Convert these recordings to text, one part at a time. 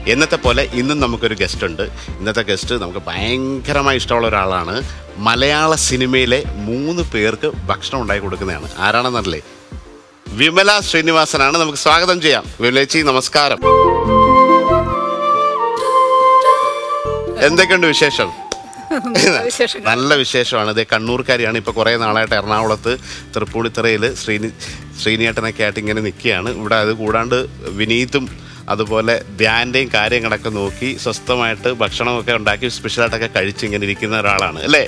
എന്നത്തെ പോലെ ഇന്നും നമുക്കൊരു ഗസ്റ്റ് ഉണ്ട് ഇന്നത്തെ ഗസ്റ്റ് നമുക്ക് ഭയങ്കരമായി ഇഷ്ടമുള്ള ഒരാളാണ് മലയാള സിനിമയിലെ മൂന്ന് പേർക്ക് ഭക്ഷണം ഉണ്ടാക്കി കൊടുക്കുന്നതാണ് ആരാണെന്നറിയില്ലേ വിമല ശ്രീനിവാസനാണ് നമുക്ക് സ്വാഗതം ചെയ്യാം വിമലേച്ചി നമസ്കാരം എന്തൊക്കെയുണ്ട് വിശേഷം വിശേഷങ്ങൾ നല്ല വിശേഷമാണ് ഇത് കണ്ണൂർക്കാരിയാണ് ഇപ്പൊ കുറെ നാളായിട്ട് എറണാകുളത്ത് തൃപ്പൂണിത്തറയിൽ ശ്രീനി ശ്രീനിയേട്ടനൊക്കെ ആയിട്ട് ഇങ്ങനെ നിൽക്കുകയാണ് ഇവിടെ അത് കൂടാണ്ട് വിനീതും അതുപോലെ ധ്യാൻ്റെയും കാര്യങ്ങളൊക്കെ നോക്കി സ്വസ്ഥമായിട്ട് ഭക്ഷണമൊക്കെ ഉണ്ടാക്കി സ്പെഷ്യലായിട്ടൊക്കെ കഴിച്ച് ഇങ്ങനെ ഇരിക്കുന്ന ഒരാളാണ് അല്ലേ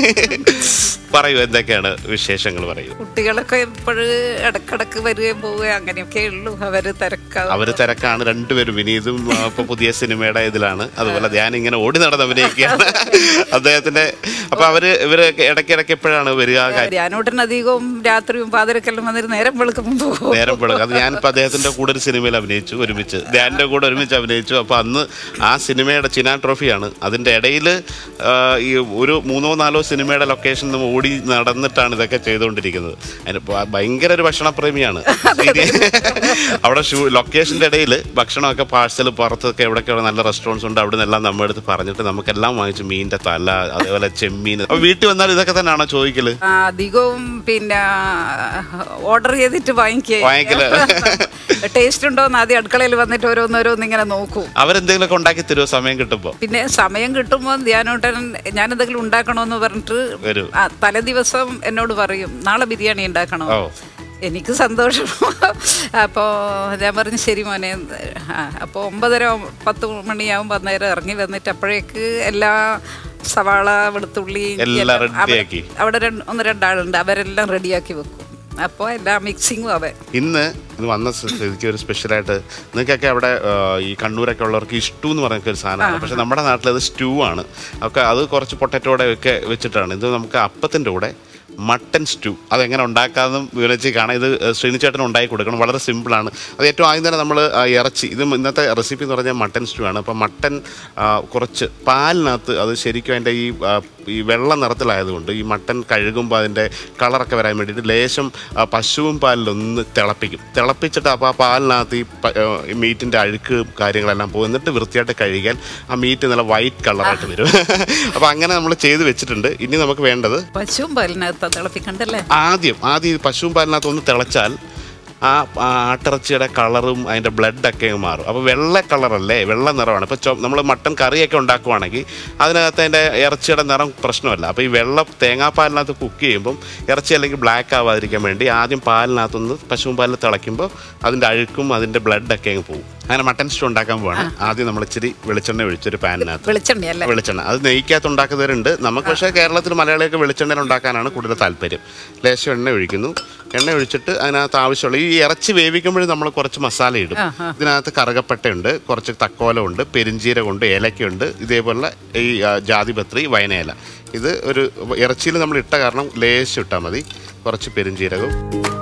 പറയൂ എന്തൊക്കെയാണ് വിശേഷങ്ങൾ പറയൂ കുട്ടികളൊക്കെ ഇപ്പോഴ് ഇടക്കിടക്ക് വരികയും പോവുകയും അങ്ങനെയൊക്കെ ഉള്ളൂ അവര് തിരക്കാവും അവര് തിരക്കാണ് രണ്ടുപേരും വിനീതും ആ, ഇപ്പൊ പുതിയ സിനിമയുടെ ഇതിലാണ് അതുപോലെ ധ്യാൻ ഇങ്ങനെ ഓടി നടന്ന് അഭിനയിക്കുകയാണ് അദ്ദേഹത്തിന്റെ അപ്പൊ അവര് ഇവര് ഇടയ്ക്കിടയ്ക്ക് എപ്പോഴാണ് വരിക കാര്യം ധ്യാനോട്ടൻ അധികവും രാത്രിയും പാതിരക്കെല്ലാം വന്നിട്ട് നേരം വെളുക്കുമ്പോൾ പോകും നേരം വെളുക്കും അത് ഞാനിപ്പോൾ അദ്ദേഹത്തിന്റെ കൂടെ ഒരു സിനിമയിൽ അഭിനയിച്ചു ഒരുമിച്ച് ധ്യാനിന്റെ കൂടെ ഒരുമിച്ച് അഭിനയിച്ചു അപ്പോൾ അന്ന് ആ സിനിമയുടെ ചിനാ ട്രോഫിയാണ് അതിന്റെ ഇടയിൽ ഈ ഒരു മൂന്നോ നാലോ സിനിമയുടെ ലൊക്കേഷൻ നമ്മൾ ഓടി നടന്നിട്ടാണ് ഇതൊക്കെ ചെയ്തുകൊണ്ടിരിക്കുന്നത് അതിന് ഭ- ഭയങ്കര ഒരു ഭക്ഷണപ്രേമിയാണ് അവിടെ ഷൂ ലൊക്കേഷൻ്റെ ഇടയിൽ ഭക്ഷണമൊക്കെ പാഴ്സൽ പുറത്തൊക്കെ എവിടെയൊക്കെ നല്ല റെസ്റ്റോറൻറ്റ്സ് ഉണ്ട് അവിടെ നിന്നെല്ലാം നമ്മുടെ അടുത്ത് പറഞ്ഞിട്ട് നമുക്കെല്ലാം വാങ്ങിച്ചു മീനിന്റെ തല അതേപോലെ ചെമ്മീൻ അപ്പോൾ വീട്ടിൽ വന്നാൽ ഇതൊക്കെ തന്നെയാണോ ചോദിക്കല് ആ, അധികവും പിന്നെ ഓർഡർ ചെയ്തിട്ട് വാങ്ങിക്കുക വാങ്ങിക്കല്. ടേസ്റ്റ് ഉണ്ടോന്ന് ആദ്യം അടുക്കളയിൽ വന്നിട്ട് ഓരോന്നോരോന്ന് ഇങ്ങനെ നോക്കൂ അവരെന്തെങ്കിലുമൊക്കെ ഉണ്ടാക്കി തരുമോ സമയം കിട്ടുമ്പോൾ പിന്നെ സമയം കിട്ടുമ്പോൾ ധ്യാനോട്ടൻ ഞാൻ എന്തെങ്കിലും ഉണ്ടാക്കണമെന്ന് പറഞ്ഞിട്ട് വരും. ആ, തലേ ദിവസം എന്നോട് പറയും നാളെ ബിരിയാണി ഉണ്ടാക്കണോ ഓ. എനിക്ക് സന്തോഷം അപ്പോൾ ഞാൻ പറഞ്ഞു ശരി മോനെ അപ്പോൾ ഒമ്പതര പത്ത് മണിയാകുമ്പോൾ അന്നേരം ഇറങ്ങി വന്നിട്ട് അപ്പോഴേക്ക് എല്ലാ സവാള വെളുത്തുള്ളി എല്ലാം എല്ലാം അവിടെ- റെഡിയാക്കി. അവിടെ രണ്ട് ഒന്ന് രണ്ടാളുണ്ട് അവരെല്ലാം റെഡിയാക്കി വെക്കും അപ്പോൾ എല്ലാ മിക്സിങ്ങും അവൻ ഇന്ന് ഇത് വന്ന സ്ഥിതിക്ക് ഒരു സ്പെഷ്യലായിട്ട് നിങ്ങൾക്കൊക്കെ അവിടെ ആ, ഈ കണ്ണൂരൊക്കെ ഉള്ളവർക്ക് ഇഷ്ടു എന്ന് പറയുന്ന ഒരു സാധനമാണ് പക്ഷെ നമ്മുടെ നാട്ടിൽ അത് സ്റ്റൂ ആണ് ഒക്കെ അത് കുറച്ച് പൊട്ടറ്റോടെ ഒക്കെ വെച്ചിട്ടാണ് ഇത് നമുക്ക് അപ്പത്തിൻ്റെ കൂടെ മട്ടൻ സ്റ്റൂ അതെങ്ങനെ ഉണ്ടാക്കാമെന്നും വിളിച്ച് കാണാം ഇത് ശ്രീനിച്ചേട്ടൻ ഉണ്ടാക്കി കൊടുക്കണം വളരെ സിമ്പിളാണ് അത് ഏറ്റവും ആദ്യം തന്നെ നമ്മൾ ഇറച്ചി ഇത് ഇന്നത്തെ റെസിപ്പി എന്ന് പറഞ്ഞാൽ മട്ടൻ സ്റ്റൂ ആണ് അപ്പോൾ മട്ടൻ ആ, കുറച്ച് പാലിനകത്ത് അത് ശരിക്കും അതിൻ്റെ ഈ ആ, ഈ വെള്ള നിറത്തിലായതുകൊണ്ട് ഈ മട്ടൻ കഴുകുമ്പോൾ അതിൻ്റെ കളറൊക്കെ വരാൻ വേണ്ടിയിട്ട് ലേശം ആ, പശുവും പാലിലൊന്ന് തിളപ്പിക്കും തിളപ്പിച്ചിട്ട് അപ്പോൾ ആ പാലിനകത്ത് ഈ പ- ആ, ഈ മീറ്റിൻ്റെ അഴുക്ക് കാര്യങ്ങളെല്ലാം പോകും എന്നിട്ട് വൃത്തിയായിട്ട് കഴുകിയാൽ ആ മീറ്റ് നല്ല വൈറ്റ് കളറായിട്ട് വരും അപ്പോൾ അങ്ങനെ നമ്മൾ ചെയ്ത് വെച്ചിട്ടുണ്ട് ഇനി നമുക്ക് വേണ്ടത് പശുവും പാലിനകത്ത് തിളപ്പിക്കണ്ടല്ലേ ആദ്യം ആദ്യം ഈ പശുവും പാലിനകത്ത് ഒന്ന് തിളച്ചാൽ ആ ആ ആട്ടിറച്ചിയുടെ കളറും അതിൻ്റെ ബ്ലഡൊക്കെ അങ്ങ് മാറും അപ്പോൾ വെള്ള കളറല്ലേ വെള്ള നിറമാണ് ഇപ്പോൾ ചോ നമ്മൾ മട്ടൻ കറിയൊക്കെ ഉണ്ടാക്കുവാണെങ്കിൽ അതിനകത്ത് അതിൻ്റെ ഇറച്ചിയുടെ നിറം പ്രശ്നമല്ല അപ്പോൾ ഈ വെള്ള തേങ്ങാപ്പാലിനകത്ത് കുക്ക് ചെയ്യുമ്പം ഇറച്ചി അല്ലെങ്കിൽ ബ്ലാക്ക് ആവാതിരിക്കാൻ വേണ്ടി ആദ്യം പാലിനകത്തൊന്ന് പശുവും പാലിൽ തിളയ്ക്കുമ്പോൾ അതിൻ്റെ അഴുക്കും അതിൻ്റെ ബ്ലഡൊക്കെ അങ്ങ് പോകും അങ്ങനെ മട്ടൻ സ്റ്റൂ ഉണ്ടാക്കാൻ പോവാണ് ആദ്യം നമ്മൾ ഇച്ചിരി വെളിച്ചെണ്ണ ഒഴിച്ചൊരു പാനിനകത്ത് വെളിച്ചെണ്ണയല്ലേ വെളിച്ചെണ്ണ അത് നെയ്ക്കകത്ത് ഉണ്ടാക്കുന്നവരുണ്ട് നമുക്ക് പക്ഷേ കേരളത്തിൽ മലയാളികൾക്ക് വെളിച്ചെണ്ണയിൽ ഉണ്ടാക്കാനാണ് കൂടുതൽ താല്പര്യം ലേശം എണ്ണ ഒഴിക്കുന്നു എണ്ണ ഒഴിച്ചിട്ട് അതിനകത്ത് ആവശ്യമുള്ള ഈ ഇറച്ചി വേവിക്കുമ്പോഴും നമ്മൾ കുറച്ച് മസാല ഇടും ഇതിനകത്ത് കറുകപ്പട്ടയുണ്ട് കുറച്ച് തക്കോലമുണ്ട് പെരിഞ്ചീരകമുണ്ട് ഏലക്കയുണ്ട് ഇതേപോലെ ഈ ആ, ജാതിപത്രി വയനയില ഇത് ഒരു ഇറച്ചിയിൽ നമ്മൾ ഇട്ട കാരണം ലേശം ഇട്ടാൽ മതി കുറച്ച് പെരിഞ്ചീരകവും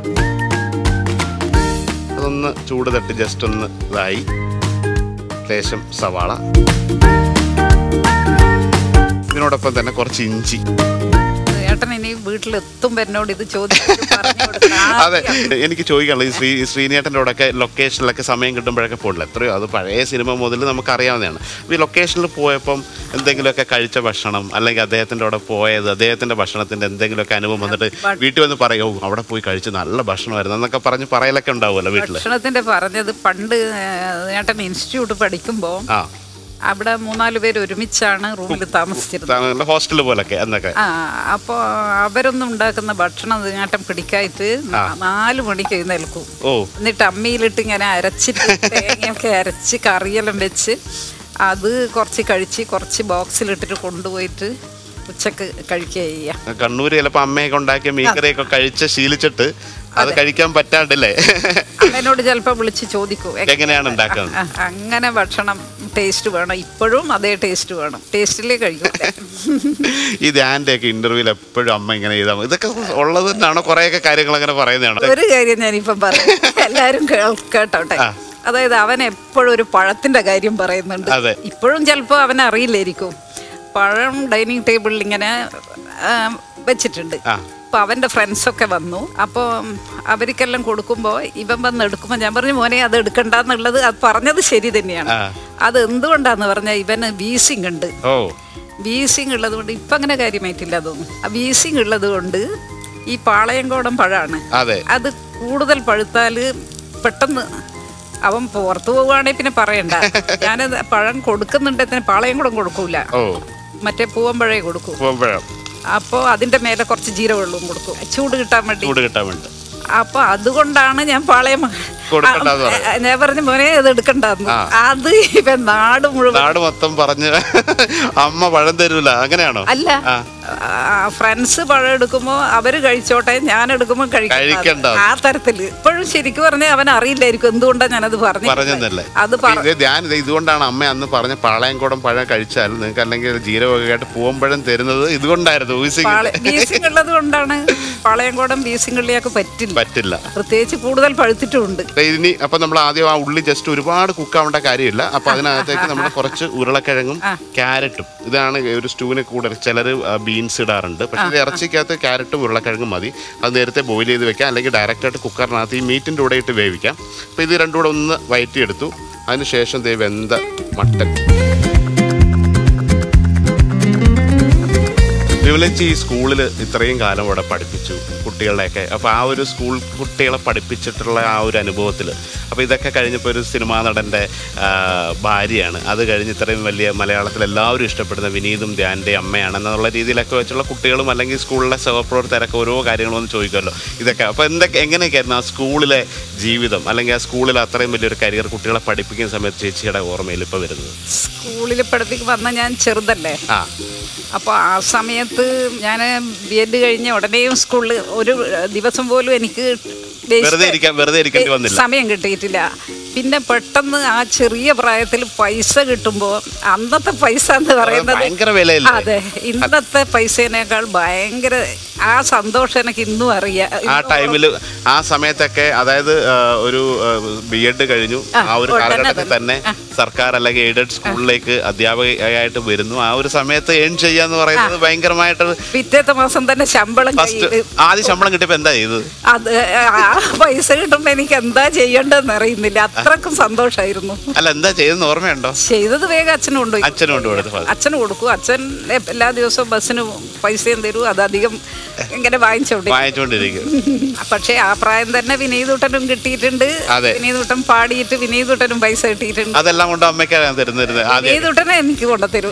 അതൊന്ന് ചൂട് തട്ടി ജസ്റ്റ് ഒന്ന് ഇതായി ലേശം സവാള ഇതിനോടൊപ്പം തന്നെ കുറച്ച് ഇഞ്ചി ഏട്ടൻ ഇനി വീട്ടിലെത്തുമ്പോ എന്നോട് ഇത് ചോദിച്ചിട്ട് പറഞ്ഞു കൊടുക്കണം. അതെ ആദ്യം എനിക്ക് ചോദിക്കാനുള്ളത് ഈ ശ്രീ ശ്രീനേട്ടൻ്റെ കൂടെയൊക്കെ ലൊക്കേഷനിലൊക്കെ സമയം കിട്ടുമ്പോഴൊക്കെ പോകില്ല എത്രയോ അത് പഴയ സിനിമ മുതൽ നമുക്ക് അറിയാവുന്നതാണ് അപ്പോൾ ഈ ലൊക്കേഷനിൽ പോയപ്പം എന്തെങ്കിലുമൊക്കെ കഴിച്ച ഭക്ഷണം അല്ലെങ്കിൽ അദ്ദേഹത്തിൻ്റെ അവിടെ പോയത് അദ്ദേഹത്തിൻ്റെ ഭക്ഷണത്തിൻ്റെ എന്തെങ്കിലുമൊക്കെ അനുഭവം വന്നിട്ട് വീട്ടിൽ വന്ന് പറയോ അവിടെ പോയി കഴിച്ച് നല്ല ഭക്ഷണമായിരുന്നു എന്നൊക്കെ പറഞ്ഞ് പറയലൊക്കെ ഉണ്ടാവുമല്ലോ വീട്ടിൽ ഭക്ഷണത്തിന്റെ പറഞ്ഞത് പണ്ട് ഏട്ടൻ ഇൻസ്റ്റിറ്റ്യൂട്ട് പഠിക്കുമ്പോ ആ അവിടെ മൂന്നാല് പേര് ഒരുമിച്ചാണ് റൂമിൽ താമസിച്ചിരുന്നത് ഹോസ്റ്റൽ പോലൊക്കെ എന്നൊക്കെ ആ അപ്പോൾ അവരൊന്നും ഉണ്ടാക്കുന്ന ഭക്ഷണം ഏട്ടൻ പിടിക്കായിട്ട് നാല് മണിക്ക് എഴുന്നേൽക്കും ഓ എന്നിട്ട് അമ്മിയിലിട്ട് ഇങ്ങനെ അരച്ചിട്ട് തേങ്ങയൊക്കെ അരച്ച് കറിയെല്ലാം വെച്ച് അത് കുറച്ച് കഴിച്ച് കുറച്ച് ബോക്സിലിട്ടിട്ട് കൊണ്ടുപോയിട്ട് ഉച്ചക്ക് കഴിക്കുക ചെയ്യാം കണ്ണൂര് ചിലപ്പോൾ അമ്മയൊക്കെ ഉണ്ടാക്കിയ മീൻകറിയൊക്കെ കഴിച്ച് ശീലിച്ചിട്ട് അത് കഴിക്കാൻ പറ്റാണ്ടല്ലേ അമ്മേനോട് ചിലപ്പോൾ വിളിച്ച് ചോദിക്കും "എ- എങ്ങനെയാണ് ഉണ്ടാക്കുന്നത് ആ, അങ്ങനെ ഭക്ഷണം ടേസ്റ്റ് വേണം ഇപ്പോഴും അതേ ടേസ്റ്റ് വേണം ടേസ്റ്റിലേ കഴിക്കും ഈ ധ്യാൻ്റെ ഒക്കെ ഇന്റർവ്യൂവിൽ എപ്പോഴും അമ്മ ഇങ്ങനെ ചെയ്താൽ മതി ഇതൊക്കെ ഉള്ളത് തന്നെയാണോ കുറേയൊക്കെ കാര്യങ്ങൾ അങ്ങനെ പറയുന്നതാണ് ഒരു കാര്യം ഞാനിപ്പം പറയാം എല്ലാവരും കേൾ- കേട്ടോട്ടെ ആ. അതായത് അവൻ എപ്പോഴും ഒരു പഴത്തിന്റെ കാര്യം പറയുന്നുണ്ട് അതെ. ഇപ്പോഴും ചിലപ്പോൾ അവൻ അറിയില്ലായിരിക്കും പഴം ഡൈനിങ് ടേബിളിൽ ഇങ്ങനെ ആ, വെച്ചിട്ടുണ്ട് ആ. അപ്പൊ അവന്റെ ഫ്രണ്ട്സ് ഒക്കെ വന്നു അപ്പോൾ അവർക്കെല്ലാം കൊടുക്കുമ്പോൾ ഇവൻ വന്ന് എടുക്കുമ്പോൾ ഞാൻ പറഞ്ഞു മോനെ അത് എടുക്കണ്ടെന്നുള്ളത് അത് പറഞ്ഞത് ശരി തന്നെയാണ് ആ. അത് എന്തുകൊണ്ടാന്ന് പറഞ്ഞാൽ ഇവന് വീസിങ് ഉണ്ട് ഓ വീസിങ് ഉള്ളത് കൊണ്ട് ഇപ്പം അങ്ങനെ കാര്യമായിട്ടില്ല അതൊന്നും ആ വീസിങ് ഉള്ളത് കൊണ്ട് ഈ പാളയംകോടൻ പഴമാണ് അതെ അത് കൂടുതൽ പഴുത്താൽ പെട്ടെന്ന് അവൻ പുറത്തു പോവുകയാണെങ്കിൽ പിന്നെ പറയണ്ട ഞാനത് പഴം കൊടുക്കുന്നുണ്ടെങ്കിൽ പാളയം കൂടെ കൊടുക്കൂല ഓ മറ്റേ പൂവമ്പഴേ കൊടുക്കൂ പൂവമ്പഴം അപ്പോൾ അതിൻ്റെ മേലെ കുറച്ച് ജീരകവെള്ളവും കൊടുക്കും ചൂട് കിട്ടാൻ വേണ്ടി ചൂട് കിട്ടാൻ വേണ്ടി അപ്പൊ അതുകൊണ്ടാണ് ഞാൻ പാളയം കൊടുക്കണ്ടാന്ന് ആ, ആ, ഞാൻ പറഞ്ഞു മോനെ ഇത് എടുക്കണ്ടെന്ന് അത് ഇവൻ നാട് മുഴുവൻ നാട് മൊത്തം പറഞ്ഞ് അമ്മ പഴം തരൂല അങ്ങനെയാണോ അല്ല ഫ്രണ്ട്സ് പഴം എടുക്കുമ്പോ അവര് കഴിച്ചോട്ടെ ഞാൻ എടുക്കുമ്പോ കഴിക്കണ്ട. കഴിക്കണ്ട ആ തരത്തില് ഇപ്പോഴും ശരിക്കും പറഞ്ഞാൽ അവൻ അറിയില്ലായിരിക്കും എന്തുകൊണ്ടാണ് ഞാനത് പറഞ്ഞു പറഞ്ഞെന്നല്ലേ അത് പറ ഇത് ഞാൻ ഇത് ഇതുകൊണ്ടാണ് അമ്മ അന്ന് പറഞ്ഞ പാളയംകുടം പഴം കഴിച്ചാൽ നിങ്ങൾക്ക് അല്ലെങ്കിൽ ജീരകമായിട്ട് പൂവമ്പഴം തരുന്നത് ഇതുകൊണ്ടായിരുന്നു ഊസിങ് ബീസിംഗ് ഉള്ളത് കൊണ്ടാണ് പാളയംകോടൻ ബീസിംഗ് ഉള്ളിയൊക്കെ പറ്റില്ല പറ്റില്ല പ്രത്യേകിച്ച് കൂടുതൽ പഴുത്തിട്ടുമുണ്ട് ദേ ഇനി അപ്പൊ നമ്മൾ ആദ്യം ആ ഉള്ളി ജസ്റ്റ് ഒരുപാട് കുക്കാവേണ്ട കാര്യമില്ല അപ്പൊ അതിനകത്തേക്ക് നമ്മൾ കുറച്ച് ഉരുളക്കിഴങ്ങും ക്യാരറ്റും ഇതാണ് ഒരു സ്റ്റൂവിന് കൂടെ ചിലർ ബീൻസ് ഇടാറുണ്ട് പക്ഷെ ഇത് ഇറച്ചിക്കകത്ത് ക്യാരറ്റും ഉരുളക്കിഴങ്ങും മതി അത് നേരത്തെ ബോയിൽ ചെയ്ത് വെക്കാം അല്ലെങ്കിൽ ഡയറക്റ്റ് ആയിട്ട് കുക്കറിനകത്ത് ഈ മീറ്റിൻ്റെ കൂടെ ഇട്ട് വേവിക്കാം അപ്പോൾ ഇത് രണ്ടും കൂടെ ഒന്ന് വയറ്റിയെടുത്തു അതിനുശേഷം ദേ വെന്ത മട്ടൻ വിമലച്ചി ഈ സ്കൂളിൽ ഇത്രയും കാലം ഇവിടെ പഠിപ്പിച്ചു കുട്ടികളുടെയൊക്കെ അപ്പോൾ ആ ഒരു സ്കൂൾ കുട്ടികളെ പഠിപ്പിച്ചിട്ടുള്ള ആ ഒരു അനുഭവത്തിൽ അപ്പോൾ ഇതൊക്കെ കഴിഞ്ഞപ്പോൾ ഒരു സിനിമാ നടൻ്റെ ഭാര്യയാണ് അത് കഴിഞ്ഞ് ഇത്രയും വലിയ മലയാളത്തിൽ എല്ലാവരും ഇഷ്ടപ്പെടുന്ന വിനീതും ധ്യാൻ്റെ അമ്മയാണെന്നുള്ള രീതിയിലൊക്കെ വെച്ചുള്ള കുട്ടികളും അല്ലെങ്കിൽ സ്കൂളിലെ സഹപ്രവർത്തകരൊക്കെ ഓരോ കാര്യങ്ങളും ഒന്ന് ചോദിക്കുമല്ലോ ഇതൊക്കെ അപ്പോൾ എന്തൊക്കെ എങ്ങനെയൊക്കെയായിരുന്നു ആ സ്കൂളിലെ ജീവിതം അല്ലെങ്കിൽ ആ സ്കൂളിൽ അത്രയും വലിയൊരു കരിയർ കുട്ടികളെ പഠിപ്പിക്കുന്ന സമയത്ത് ചേച്ചിയുടെ ഓർമ്മയിൽ ഇപ്പോൾ വരുന്നത് സ്കൂളിൽ പഠിപ്പിക്ക് വന്ന ഞാൻ ചെറുതല്ലേ ആ അപ്പോൾ ആ സമയത്ത് ഞാൻ ബി എഡ് കഴിഞ്ഞ ഉടനെയും സ്കൂളിൽ ഒരു ദിവസം പോലും എനിക്ക് waste- വെറുതെ ഇരിക്കാൻ വെറുതെ ഇരിക്കേണ്ടി വന്നില്ല സമയം കിട്ടിയിട്ടില്ല പിന്നെ പെട്ടെന്ന് ആ ചെറിയ പ്രായത്തിൽ പൈസ കിട്ടുമ്പോൾ അന്നത്തെ പൈസ എന്ന് പറയുന്നത് ഭയങ്കര വിലയല്ലേ അതെ ഇന്നത്തെ പൈസേനേക്കാൾ ഭയങ്കര ആ സന്തോഷം എനിക്ക് ഇന്നും അറിയാം ആ ടൈമിൽ ആ സമയത്തൊക്കെ അതായത് ആ, ഒരു ബി എഡ് കഴിഞ്ഞു ആ ഒരു ഉടനെ കാലഘട്ടത്തിൽ തന്നെ സർക്കാർ അല്ലെങ്കിൽ എയ്ഡഡ് സ്കൂളിലേക്ക് അധ്യാപകയായിട്ട് വരുന്നു ആ ഒരു സമയത്ത് ഏൺ ചെയ്യാന്ന് പറയുന്നത് ഭയങ്കരമായിട്ട് പിറ്റേത്തെ മാസം തന്നെ ശമ്പളം ഫസ്റ്റ് കയ്യിൽ ആദ്യം ശമ്പളം കിട്ടിയപ്പോ എന്താ ചെയ്തത് അത് ആ പൈസ കിട്ടുമ്പോൾ എനിക്ക് എന്താ ചെയ്യേണ്ടതെന്ന് അറിയുന്നില്ല അത്രക്കും സന്തോഷമായിരുന്നു അല്ല എന്താ ചെയ്തെന്ന് ഓർമ്മയുണ്ടോ ചെയ്തത് വേഗം അച്ഛനും കൊണ്ടുപോയി അച്ഛനും കൊണ്ട് കൊടുത്തു അച്ഛന് കൊടുക്കും അച്ഛൻ എല്ലാ ദിവസവും ബസ്സിന് പൈസയും തരും അത് അധികം ഇങ്ങനെ വാങ്ങിച്ചോണ്ട് വാങ്ങിച്ചുകൊണ്ടിരിക്കും പക്ഷേ ആ പ്രായം തന്നെ വിനീതൂട്ടനും കിട്ടിയിട്ടുണ്ട് അതെ. വിനീതൂട്ടൻ പാടിയിട്ട് വിനീതൂട്ടനും പൈസ കിട്ടിയിട്ടുണ്ട് അതെല്ലാം കൊണ്ട് അമ്മയ്ക്കാണ് തരുന്നിരുന്നത് ആദ്യം വിനീതൂട്ടനെ എനിക്ക് കൊണ്ടുതരും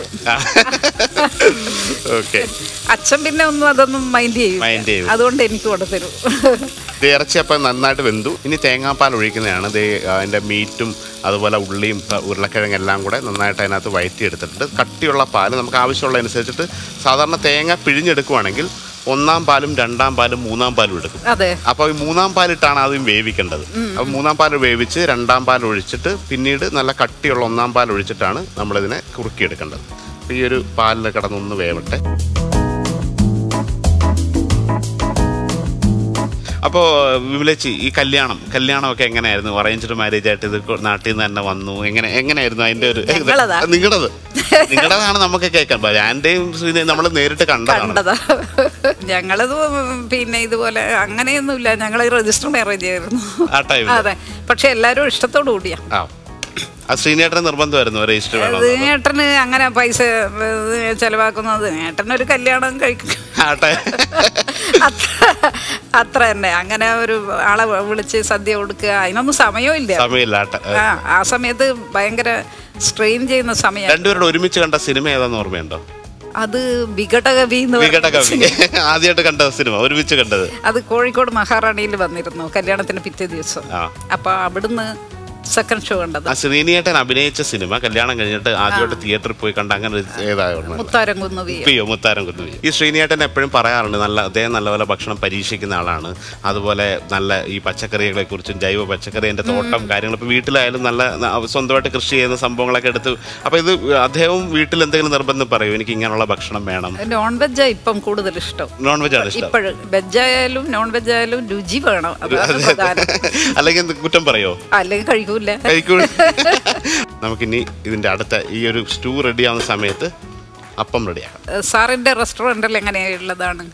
ഓക്കെ അച്ഛൻ പിന്നെ ഒന്നും അതൊന്നും മൈൻഡ് ചെയ്യും മൈൻഡ് ചെയ്യും അതുകൊണ്ട് എനിക്ക് കൊണ്ടുതരും ഇത് ഇറച്ചി അപ്പം നന്നായിട്ട് വെന്തു ഇനി തേങ്ങാപ്പാൽ ഒഴിക്കുന്നതാണ് ഇത് അതിൻ്റെ മീറ്റും അതുപോലെ ഉള്ളിയും പ- ഉരുളക്കിഴങ്ങ് എല്ലാം കൂടെ നന്നായിട്ട് അതിനകത്ത് വയറ്റിയെടുത്തിട്ടുണ്ട് കട്ടിയുള്ള പാല് നമുക്ക് ആവശ്യമുള്ള അനുസരിച്ചിട്ട് സാധാരണ തേങ്ങ പിഴിഞ്ഞെടുക്കുവാണെങ്കിൽ ഒന്നാം പാലും രണ്ടാം പാലും മൂന്നാം പാലും എടുക്കും അതെ അപ്പോൾ ഈ മൂന്നാം പാലിട്ടാണ് ആദ്യം വേവിക്കേണ്ടത് അപ്പോൾ മൂന്നാം പാൽ വേവിച്ച് രണ്ടാം പാൽ ഒഴിച്ചിട്ട് പിന്നീട് നല്ല കട്ടിയുള്ള ഒന്നാം പാൽ ഒഴിച്ചിട്ടാണ് നമ്മളിതിനെ കുറുക്കിയെടുക്കേണ്ടത് അപ്പോൾ ഈ ഒരു പാലിൽ കിടന്നൊന്ന് വേവട്ടെ അപ്പോൾ വിമലേച്ചി ഈ കല്യാണം കല്യാണമൊക്കെ എങ്ങനെയായിരുന്നു അറേഞ്ച്ഡ് മാരേജ് ആയിട്ട് ഇത് കൊ- നാട്ടിൽ നിന്ന് തന്നെ വന്നു എങ്ങനെ എങ്ങനെയായിരുന്നു അതിന്റെ ഒരു ഞങ്ങളതാ? നിങ്ങളത് നിങ്ങളതാണ് നമുക്ക് കേൾക്കാൻ ഞാൻ്റെയും നമ്മൾ നേരിട്ട് കണ്ടതാണ് കണ്ടതാ ഞങ്ങളത് പിന്നെ ഇതുപോലെ അങ്ങനെയൊന്നുമില്ല ഞങ്ങൾ രജിസ്റ്റർ മാരേജ് ആയിരുന്നു ആ ടൈമിൽ അതെ പക്ഷെ എല്ലാവരും ഇഷ്ടത്തോടു കൂടിയാ ആ ആ ശ്രീനേട്ടന് നിർബന്ധമായിരുന്നു രജിസ്റ്റർ വേണം അത് ഏട്ടന് അങ്ങനെ പൈസ ഏഹ്, ചെലവാക്കുന്നത് ഏട്ടനൊരു കല്യാണം കഴിക്കും ആ ടൈം അത്ര അത്ര തന്നെ അങ്ങനെ ഒരു ആളെ വിളിച്ച് സദ്യ കൊടുക്കുക അതിനൊന്നും സമയവും ഇല്ല സമയമില്ല ആ ട- ആ ആ സമയത്ത് ഭയങ്കര സ്ട്രെയിൻ ചെയ്യുന്ന സമയം രണ്ടുപേരുടെ ഒരുമിച്ച് കണ്ട സിനിമ ഏതാന്ന് ഓർമ്മയുണ്ടോ അത് വികടകവി എന്ന് പറഞ്ഞ വികടകവി ആദ്യമായിട്ട് കണ്ട സിനിമ ഒരുമിച്ച് കണ്ടത് അത് കോഴിക്കോട് മഹാറാണിയിൽ വന്നിരുന്നു കല്യാണത്തിന് പിറ്റേ ദിവസം ആ അപ്പൊ അവിടുന്ന് സെക്കൻഡ് ഷോ കണ്ടത് ആ ശ്രീനിയേട്ടൻ അഭിനയിച്ച സിനിമ കല്യാണം കഴിഞ്ഞിട്ട് ആദ്യമായിട്ട് തിയേറ്ററിൽ പോയി കണ്ട അങ്ങനെ ഒരു ഏതാ ഓർമ്മ മുത്താരം കുന്നുവി പിയോ മുത്താരം കുന്നുവി ഈ ശ്രീനിയേട്ടൻ എപ്പോഴും പറയാറുണ്ട് നല്ല അദ്ദേഹം നല്ലപോലെ ഭക്ഷണം പരീക്ഷിക്കുന്ന ആളാണ് അതുപോലെ നല്ല ഈ പച്ചക്കറികളെ കുറിച്ചും ജൈവ പച്ചക്കറിന്റെ തോട്ടം കാര്യങ്ങൾ ഇപ്പൊ വീട്ടിലായാലും നല്ല ന- സ്വന്തമായിട്ട് കൃഷി ചെയ്യുന്ന സംഭവങ്ങളൊക്കെ എടുത്ത് അപ്പൊ ഇത് അദ്ദേഹവും വീട്ടിൽ എന്തെങ്കിലും നിർബന്ധം പറയും എനിക്ക് ഇങ്ങനെയുള്ള ഭക്ഷണം വേണം നോൺ വെജാ ഇപ്പം കൂടുതൽ ഇഷ്ടം നോൺ വെജ് ആണ് ഇഷ്ടം ഇപ്പോഴും വെജായാലും നോൺ വെജായാലും രുചി വേണം അതാണ് പ്രധാനം അല്ലെങ്കിൽ എന്ത് കുറ്റം പറയോ അല്ലെങ്കിൽ കഴിക്കൂല കഴിക്കൂ നമുക്കിനി ഇതിന്റെ അടുത്ത ഈ ഒരു സ്റ്റൂ റെഡി ആവുന്ന സമയത്ത് അപ്പം റെഡിയാക്കാം സാറിന്റെ റെസ്റ്റോറൻറ്റിൽ എങ്ങനെയുള്ളതാണ്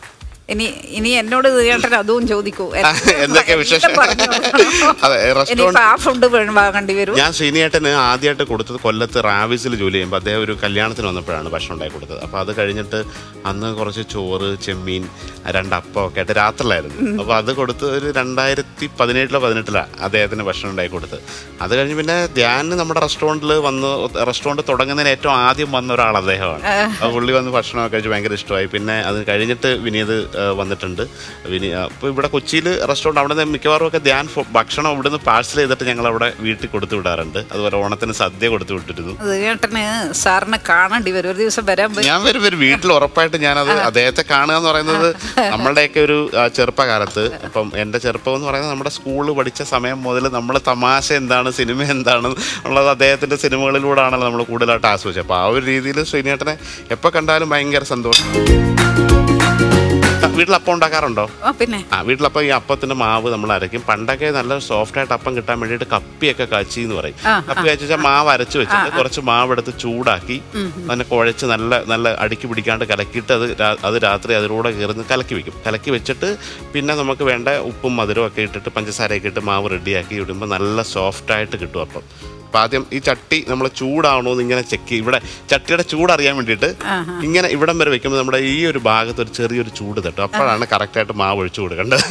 ഇനി ഇനി എന്നോട് ചേട്ടൻ അതും ചോദിക്കൂ എന്തൊക്കെ വിശേഷം? അതെ, restaurant- ഇനിയിപ്പോ ആ ഫുഡ് വാങ്ങേണ്ടി വരും ഞാൻ ശ്രീനിയേട്ടന് ആദ്യമായിട്ട് കൊടുത്തത് കൊല്ലത്ത് റാവിസിൽ ജോലി ചെയ്യുമ്പോൾ അദ്ദേഹം ഒരു കല്യാണത്തിന് വന്നപ്പോഴാണ് ഭക്ഷണം ഉണ്ടാക്കി കൊടുത്തത് അപ്പോൾ അത് കഴിഞ്ഞിട്ട് അന്ന് കുറച്ച് ചോറ് ചെമ്മീൻ രണ്ടപ്പം ഒക്കെ ആയിട്ട് രാത്രിയിലായിരുന്നു അപ്പോൾ അത് കൊടുത്ത് ഒരു രണ്ടായിരത്തി പതിനേഴിലോ പതിനെട്ടിലാണ് അദ്ദേഹത്തിന് ഭക്ഷണം ഉണ്ടാക്കി കൊടുത്തത് അത് കഴിഞ്ഞ് പിന്നെ ധ്യാൻ നമ്മുടെ റെസ്റ്റോറൻറ്റിൽ വന്ന് റെസ്റ്റോറൻറ്റ് തുടങ്ങുന്നതിന് ഏറ്റവും ആദ്യം വന്ന ഒരാൾ അദ്ദേഹമാണ് അപ്പോൾ പുള്ളി വന്ന് ഭക്ഷണമൊക്കെ കഴിച്ച് ഭയങ്കര ഇഷ്ടമായി പിന്നെ അത് കഴിഞ്ഞിട്ട് വിനീത് ആ, വന്നിട്ടുണ്ട് വിനി അപ്പോൾ ഇവിടെ കൊച്ചിയിൽ റെസ്റ്റോറൻറ്റ് അവിടെ നിന്ന് മിക്കവാറും ഒക്കെ ധ്യാൻ ഫു- ഭക്ഷണം ഇവിടുന്ന് പാഴ്സൽ ചെയ്തിട്ട് ഞങ്ങൾ അവിടെ വീട്ടിൽ കൊടുത്തു വിടാറുണ്ട് അതുപോലെ ഓണത്തിന് സദ്യ കൊടുത്തു വിട്ടിരുന്നു ചേട്ടന് സാറിനെ കാണേണ്ടി വരും ഒരു ദിവസം വരാൻ പറ്റും ഞാൻ വരും വരും വീട്ടിൽ ഉറപ്പായിട്ട് ഞാനത് അദ്ദേഹത്തെ കാണുക എന്ന് പറയുന്നത് നമ്മളുടെയൊക്കെ ഒരു ആ, ചെറുപ്പകാലത്ത് അപ്പം എൻ്റെ ചെറുപ്പം എന്ന് പറയുന്നത് നമ്മുടെ സ്കൂളിൽ പഠിച്ച സമയം മുതൽ നമ്മൾ തമാശ എന്താണ് സിനിമ എന്താണ് ഉള്ളത് അദ്ദേഹത്തിൻ്റെ സിനിമകളിലൂടെയാണല്ലോ നമ്മൾ കൂടുതലായിട്ട് ആസ്വദിച്ചത് അപ്പോൾ ആ ഒരു രീതിയിൽ ശ്രീനേട്ടനെ എപ്പോൾ കണ്ടാലും ഭയങ്കര സന്തോഷം വീട്ടിൽ അപ്പം ഉണ്ടാക്കാറുണ്ടോ ആ പിന്നെ ആ വീട്ടിലപ്പം ഈ അപ്പത്തിന്റെ മാവ് നമ്മൾ അരയ്ക്കും പണ്ടൊക്കെ നല്ല സോഫ്റ്റ് ആയിട്ട് അപ്പം കിട്ടാൻ വേണ്ടിയിട്ട് കപ്പിയൊക്കെ കാച്ചി എന്ന് പറയും ആ, കപ്പി കാച്ചി വെച്ചാൽ മാവ് അരച്ച് വെച്ചിട്ട് കുറച്ച് മാവ് എടുത്ത് ചൂടാക്കി അതിനെ കുഴച്ച് നല്ല നല്ല അടുക്കി പിടിക്കാണ്ട് കലക്കിയിട്ട് അത് രാ- അത് രാത്രി അതിലൂടെ കയറുന്ന കലക്കി വെക്കും കലക്കി വെച്ചിട്ട് പിന്നെ നമുക്ക് വേണ്ട ഉപ്പും മധുരവും ഒക്കെ ഇട്ടിട്ട് പഞ്ചസാരയൊക്കെ ഇട്ട് മാവ് റെഡിയാക്കി ഇടുമ്പോൾ നല്ല സോഫ്റ്റ് ആയിട്ട് കിട്ടും അപ്പം അപ്പം ആദ്യം ഈ ചട്ടി നമ്മൾ ചൂടാവണോ എന്ന് ഇങ്ങനെ ചെക്ക് ചെയ്യും ഇവിടെ ചട്ടിയുടെ ചൂട് അറിയാൻ വേണ്ടിയിട്ട് ഇങ്ങനെ ഇവിടം വരെ വെക്കുമ്പോൾ നമ്മുടെ ഈ ഒരു ഭാഗത്ത് ഒരു ചെറിയൊരു ചൂട് തട്ടും അപ്പോഴാണ് കറക്റ്റായിട്ട് മാവ് ഒഴിച്ചു കൊടുക്കേണ്ടത്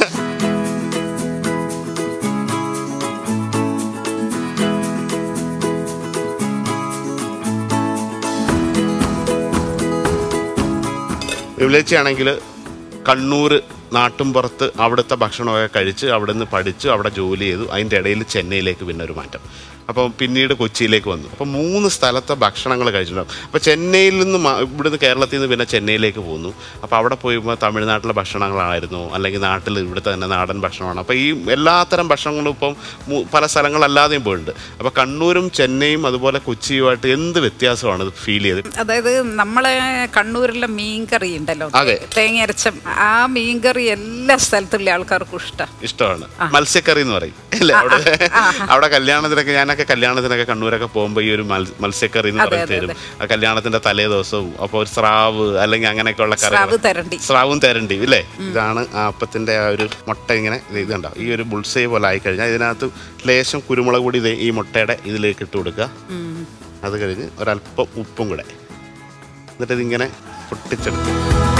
വിളിച്ചാണെങ്കിൽ കണ്ണൂർ നാട്ടുംപുറത്ത് അവിടുത്തെ ഭക്ഷണമൊക്കെ കഴിച്ച് അവിടെ നിന്ന് പഠിച്ച് അവിടെ ജോലി ചെയ്തു അതിൻ്റെ ഇടയിൽ ചെന്നൈയിലേക്ക് പിന്നെ ഒരു മാറ്റം അപ്പം പിന്നീട് കൊച്ചിയിലേക്ക് വന്നു അപ്പം മൂന്ന് സ്ഥലത്തെ ഭക്ഷണങ്ങൾ കഴിച്ചിട്ടുണ്ടാവും അപ്പോൾ ചെന്നൈയിൽ നിന്ന് മാ- ഇവിടുന്ന് കേരളത്തിൽ നിന്ന് പിന്നെ ചെന്നൈയിലേക്ക് പോന്നു അപ്പോൾ അവിടെ പോയപ്പോൾ തമിഴ്നാട്ടിലെ ഭക്ഷണങ്ങളായിരുന്നു അല്ലെങ്കിൽ നാട്ടിൽ ഇവിടുത്തെ തന്നെ നാടൻ ഭക്ഷണമാണ് അപ്പോൾ ഈ എല്ലാത്തരം ഭക്ഷണങ്ങളും ഇപ്പം മു- പല സ്ഥലങ്ങളല്ലാതെയും പോയിട്ടുണ്ട് അപ്പോൾ കണ്ണൂരും ചെന്നൈയും അതുപോലെ കൊച്ചിയുമായിട്ട് എന്ത് വ്യത്യാസമാണ് ഇത് ഫീൽ ചെയ്ത് അതായത് നമ്മളെ കണ്ണൂരിലെ മീൻകറി ഉണ്ടല്ലോ അതെ. തേങ്ങ അരച്ച ആ മീൻകറി എല്ലാ സ്ഥലത്തുള്ള ആൾക്കാർക്കും ഇഷ്ടം ഇഷ്ടമാണ് മത്സ്യക്കറി എന്ന് പറയും അല്ലേ അവിടെ അവിടെ കല്യാണത്തിനൊക്കെ ഞാനൊക്കെ കല്യാണത്തിനൊക്കെ കണ്ണൂരൊക്കെ പോകുമ്പോൾ ഈ ഒരു മൽ- മത്സ്യക്കറി എന്ന് അതെ, പറഞ്ഞ് അതെ, തരും ആ കല്യാണത്തിന്റെ തലേ ദിവസവും അപ്പോൾ ഒരു സ്രാവ് അല്ലെങ്കിൽ അങ്ങനെയൊക്കെയുള്ള സ്രാവ് കറി തരണ്ടി സ്രാവും തരണ്ടി ഇല്ലേ ഇതാണ് ആ അപ്പത്തിന്റെ ആ ഒരു മുട്ട ഇങ്ങനെ ഇത് ഇതുണ്ടോ ഈ ഒരു ബുൾസൈ പോലെ ആയി കഴിഞ്ഞാൽ ഇതിനകത്ത് ലേശം കുരുമുളക് പൊടി ദേ ഈ മുട്ടയുടെ ഇതിലേക്ക് ഇട്ട് കൊടുക്കുക അത് കഴിഞ്ഞ് ഒരല്പം ഉപ്പും കൂടെ എന്നിട്ട് ഇതിങ്ങനെ പൊട്ടിച്ചെടുക്കും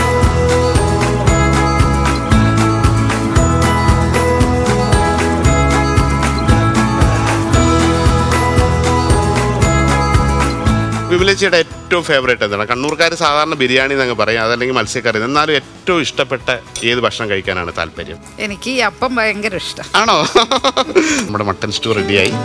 വിമലച്ചിയുടെ ഏറ്റവും ഫേവറേറ്റ് എന്താണ് കണ്ണൂർക്കാർ സാധാരണ ബിരിയാണി എന്നങ്ങ് പറയും അതല്ലെങ്കിൽ മത്സ്യക്കറി എന്നാലും ഏറ്റവും ഇഷ്ടപ്പെട്ട ഏത് ഭക്ഷണം കഴിക്കാനാണ് താല്പര്യം എനിക്ക് ഈ അപ്പം ഭയങ്കര ഇഷ്ടം ആണോ നമ്മുടെ മട്ടൻ സ്റ്റൂ റെഡിയായി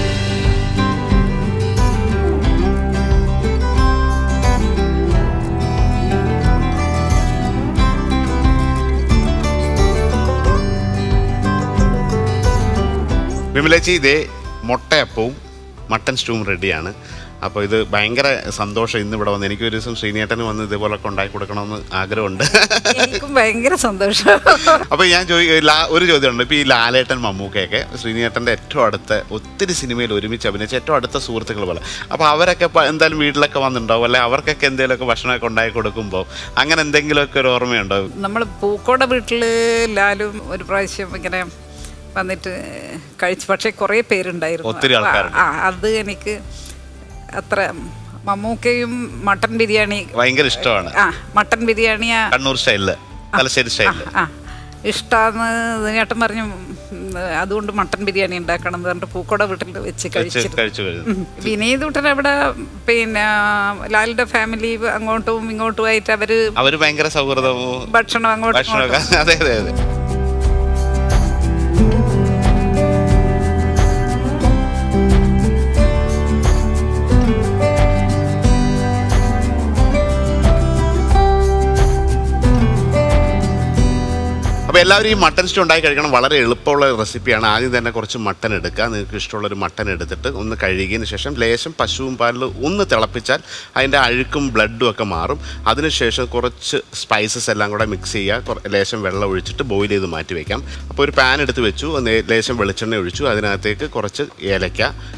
വിമലേച്ചി ഇതേ മുട്ടയപ്പവും മട്ടൻ സ്റ്റൂവും റെഡിയാണ് അപ്പോൾ ഇത് ഭയങ്കര സന്തോഷം ഇന്ന് ഇവിടെ വന്ന് എനിക്ക് ഒരു ദിവസം ശ്രീനേട്ടന് വന്ന് ഇതേപോലൊക്കെ ഉണ്ടാക്കി കൊടുക്കണമെന്ന് ആഗ്രഹമുണ്ട് എനിക്കും ഭയങ്കര സന്തോഷം അപ്പോൾ ഞാൻ ചോദി ലാ- ഒരു ചോദ്യമുണ്ട് ഇപ്പോൾ ഈ ലാലേട്ടൻ മമ്മൂക്കയൊക്കെ ശ്രീനേട്ടൻ്റെ ഏറ്റവും അടുത്ത ഒത്തിരി സിനിമയിൽ ഒരുമിച്ച് അഭിനയിച്ച ഏറ്റവും അടുത്ത സുഹൃത്തുക്കൾ പോലെ അപ്പോൾ അവരൊക്കെ പ- എന്തായാലും വീട്ടിലൊക്കെ വന്നിട്ടുണ്ടാവും അല്ലെ അവർക്കൊക്കെ എന്തെങ്കിലുമൊക്കെ ഭക്ഷണമൊക്കെ ഉണ്ടാക്കി കൊടുക്കുമ്പോൾ അങ്ങനെ എന്തെങ്കിലുമൊക്കെ ഒരു ഓർമ്മയുണ്ടോ നമ്മൾ പൂക്കോട വീട്ടിൽ ലാലും ഒരു പ്രാവശ്യം ഇങ്ങനെ വന്നിട്ട് കഴിച്ചു പക്ഷേ കുറേ പേരുണ്ടായിരുന്നു ഒത്തിരി അപ്പൊ ആൾക്കാരുണ്ട്. ആ അത് എനിക്ക് അത്ര മമ്മൂക്കയും മട്ടൻ ബിരിയാണി ഭയങ്കര ഇഷ്ടമാണ് ആ മട്ടൻ ബിരിയാണി ആ കണ്ണൂർ സ്റ്റൈലില് തലശ്ശേരി സ്റ്റൈലില് ആ ഇഷ്ടാന്ന് ചേട്ടൻ പറഞ്ഞു ഉം, അതുകൊണ്ട് മട്ടൻ ബിരിയാണി ഉണ്ടാക്കണം എന്ന് പറഞ്ഞിട്ട് പൂക്കോട വീട്ടിൽ വെച്ച് കഴിച്ച് കഴിച്ചിരുന്നു കഴിച്ചു വരുന്നു വിനീത് കുട്ടൻ അവിടെ പിന്നെ ലാലിന്റെ ഫാമിലി അങ്ങോട്ടും ഇങ്ങോട്ടും ആയിട്ട് അവര് അവര് ഭയങ്കര സൗഹൃദവും ഭക്ഷണം അങ്ങോട്ടും ഭക്ഷണമൊക്കെ അതെ അതെ അതെ അപ്പോൾ എല്ലാവരും ഈ മട്ടൻ സ്റ്റൂ ഉണ്ടാക്കി കഴിക്കണം വളരെ എളുപ്പമുള്ള റെസിപ്പിയാണ് ആദ്യം തന്നെ കുറച്ച് മട്ടൻ എടുക്കുക നിങ്ങൾക്ക് ഇഷ്ടമുള്ള ഒരു മട്ടൻ എടുത്തിട്ട് ഒന്ന് കഴുകിയതിന് ശേഷം ലേശം പശുവും പാലിൽ ഒന്ന് തിളപ്പിച്ചാൽ അതിൻ്റെ അഴുക്കും ബ്ലഡും ഒക്കെ മാറും അതിനുശേഷം കുറച്ച് സ്പൈസസ് എല്ലാം കൂടെ മിക്സ് ചെയ്യുക കുറ- ലേശം വെള്ളം ഒഴിച്ചിട്ട് ബോയിൽ ചെയ്ത് മാറ്റി വയ്ക്കാം അപ്പോൾ ഒരു പാൻ എടുത്ത് വെച്ചു ഒന്ന് ലേശം വെളിച്ചെണ്ണ ഒഴിച്ചു അതിനകത്തേക്ക് കുറച്ച് ഏലക്ക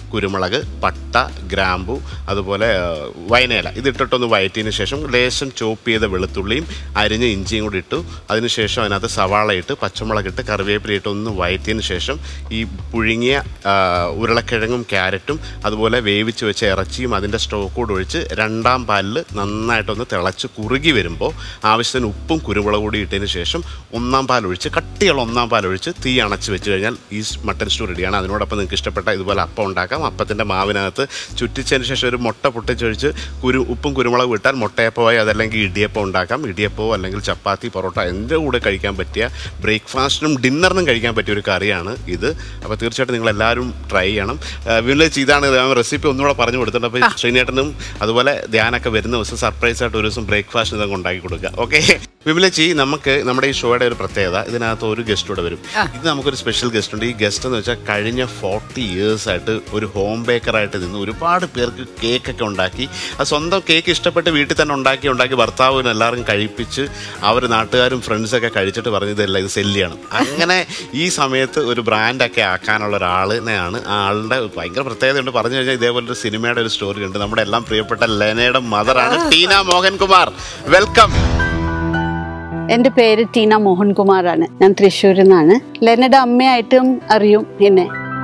കുരുമുളക് പട്ട ഗ്രാമ്പു അതുപോലെ ആ, വയനയില ഇതിട്ടിട്ടൊന്ന് വയറ്റിയതിന് ശേഷം ലേശം ചോപ്പ് ചെയ്ത വെളുത്തുള്ളിയും അരിഞ്ഞ ഇഞ്ചിയും കൂടി ഇട്ടു അതിനുശേഷം അതിനകത്ത് സവാള ഇട്ട് പച്ചമുളക് ഇട്ട് കറിവേപ്പില ഇട്ട് ഒന്ന് വയറ്റിയതിന് ശേഷം ഈ പുഴുങ്ങിയ ആ, ഉരുളക്കിഴങ്ങും ക്യാരറ്റും അതുപോലെ വേവിച്ച് വെച്ച ഇറച്ചിയും അതിൻ്റെ സ്റ്റോക്ക് കൂടെ ഒഴിച്ച് രണ്ടാം പാലിൽ നന്നായിട്ടൊന്ന് തിളച്ച് കുറുകി വരുമ്പോൾ ആവശ്യത്തിന് ഉപ്പും കുരുമുളക് കൂടി ഇട്ടതിന് ശേഷം ഒന്നാം പാൽ ഒഴിച്ച് കട്ടിയുള്ള ഒന്നാം പാൽ ഒഴിച്ച് തീ അണച്ച് വെച്ച് കഴിഞ്ഞാൽ ഈ മട്ടൻ സ്റ്റൂ റെഡിയാണ് അതിനോടൊപ്പം നിങ്ങൾക്ക് ഇഷ്ടപ്പെട്ട ഇതുപോലെ അപ്പം ഉണ്ടാക്കാം അപ്പത്തിൻ്റെ മാവിനകത്ത് ചുറ്റിച്ചതിന് ശേഷം ഒരു മുട്ട പൊട്ടിച്ചൊഴിച്ച് കുരു ഉപ്പും കുരുമുളകും ഇട്ടാൽ മുട്ടയപ്പമായി അതല്ലെങ്കിൽ ഇടിയപ്പം ഉണ്ടാക്കാം ഇടിയപ്പമോ അല്ലെങ്കിൽ ചപ്പാത്തി പൊറോട്ട എൻ്റെ കൂടെ കഴിക്കാൻ പറ്റിയ ബ്രേക്ക്ഫാസ്റ്റിനും ഡിന്നറിനും കഴിക്കാൻ പറ്റിയ ഒരു കറിയാണ് ഇത് അപ്പോൾ തീർച്ചയായിട്ടും നിങ്ങൾ എല്ലാവരും ട്രൈ ചെയ്യണം വിമലേജ് ഇതാണ് റെസിപ്പി ഒന്നുകൂടെ പറഞ്ഞു കൊടുത്തിട്ടുണ്ട് അപ്പോൾ ശ്രീനേട്ടനും അതുപോലെ ധ്യാനൊക്കെ വരുന്ന ദിവസം സർപ്രൈസ് ആയിട്ട് ഒരു ദിവസം ബ്രേക്ക്ഫാസ്റ്റ് ഇതൊക്കെ ഉണ്ടാക്കി കൊടുക്കുക ഓക്കെ വിമലച്ചി നമുക്ക് നമ്മുടെ ഈ ഷോയുടെ ഒരു പ്രത്യേകത ഇതിനകത്ത് ഒരു ഗസ്റ്റ് കൂടെ വരും ഇത് നമുക്കൊരു സ്പെഷ്യൽ ഗസ്റ്റ് ഉണ്ട് ഈ ഗസ്റ്റ് എന്ന് വെച്ചാൽ കഴിഞ്ഞ ഫോർട്ടി ഇയേഴ്സ് ആയിട്ട് ഒരു ഹോം ബേക്കറായിട്ട് നിന്ന് ഒരുപാട് പേർക്ക് കേക്കൊക്കെ ഉണ്ടാക്കി ആ സ്വന്തം കേക്ക് ഇഷ്ടപ്പെട്ട് വീട്ടിൽ തന്നെ ഉണ്ടാക്കി ഉണ്ടാക്കി ഭർത്താവിന് എല്ലാവരും കഴിപ്പിച്ച് അവർ നാട്ടുകാരും ഫ്രണ്ട്സൊക്കെ കഴിച്ചിട്ട് പറഞ്ഞു ഇതല്ല ഇത് സെല്ല് ചെയ്യണം അങ്ങനെ ഈ സമയത്ത് ഒരു ബ്രാൻഡൊക്കെ ആക്കാനുള്ള ഒരാളിനെയാണ് ആ ആളുടെ ഭയങ്കര പ്രത്യേകതയുണ്ട് പറഞ്ഞു കഴിഞ്ഞാൽ ഇതേപോലെ ഒരു സിനിമയുടെ ഒരു സ്റ്റോറി ഉണ്ട് നമ്മുടെ എല്ലാം പ്രിയപ്പെട്ട ലെനയുടെ മദറാണ് ടീന മോഹൻകുമാർ വെൽക്കം എൻ്റെ പേര് ടീന മോഹൻകുമാറാണ് ഞാൻ തൃശ്ശൂരിൽ നിന്നാണ് ലെനയുടെ അമ്മയായിട്ടും അറിയും എന്നെ